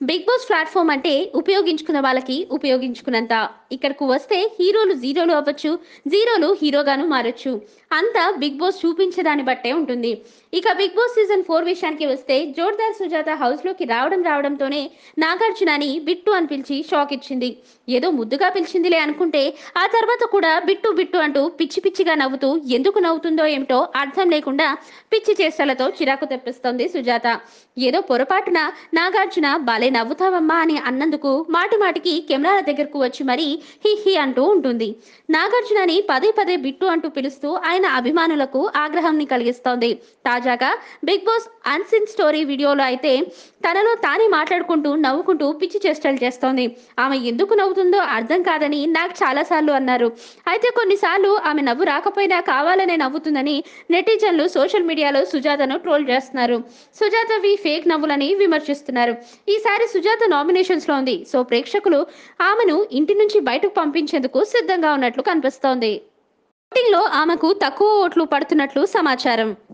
big boss platform అంటే ఉపయోగించుకున్న వాళ్ళకి ఉపయోగించుకున్నంత ఇక్కడకు వస్తే హీరోలు జీరోలు అవ్వచ్చు జీరోలు హీరోగాను మారొచ్చు అంతా బిగ్ బాస్ చూపించే దాన్ని బట్టే ఉంటుంది ఇక బిగ్ బాస్ సీజన్ ఫోర్ విషయానికి వస్తే జోర్దార్ సుజాత హౌస్లోకి రావడం రావడంతోనే నాగార్జునని బిట్టు అని పిలిచి షాక్ ఇచ్చింది ఏదో ముద్దుగా పిలిచిందిలే అనుకుంటే ఆ తర్వాత కూడా బిట్టు బిట్టు అంటూ పిచ్చి పిచ్చిగా నవ్వుతూ ఎందుకు నవ్వుతుందో ఏమిటో అర్థం లేకుండా పిచ్చి చేష్టలతో చిరాకు తెప్పిస్తోంది సుజాత ఏదో పొరపాటున నాగార్జున బాలే నవ్వుతావమ్మా అని అన్నందుకు మాటి మాటికి కెమెరాల దగ్గరకు వచ్చి మరీ హి హి అంటూ ఉంటుంది నాగార్జునని పదే పదే బిట్టు అంటూ పిలుస్తూ ఆయన అభిమానులకు ఆగ్రహాన్ని కలిగిస్తోంది తాజాగా బిగ్ బాస్ అన్సిన్ స్టోరీ వీడియోలో అయితే తనలో తానే మాట్లాడుకుంటూ నవ్వుకుంటూ పిచ్చి చేష్టలు చేస్తోంది ఆమె ఎందుకు నవ్వుతుందో అర్థం కాదని నాకు చాలాసార్లు అన్నారు అయితే కొన్నిసార్లు ఆమె నవ్వు రాకపోయినా కావాలనే నవ్వుతుందని నెటిజన్లు సోషల్ మీడియాలో సుజాతను ట్రోల్ చేస్తున్నారు సుజాతవి ఫేక్ నవ్వులని విమర్శిస్తున్నారు ఈసారి సుజాత నామినేషన్స్ లో ఉంది సో ప్రేక్షకులు ఆమెను ఇంటి నుంచి బయటకు పంపించేందుకు సిద్ధంగా ఉన్నట్లు కనిపిస్తోంది ఓటింగ్ లో ఆమెకు తక్కువ ఓట్లు పడుతున్నట్లు సమాచారం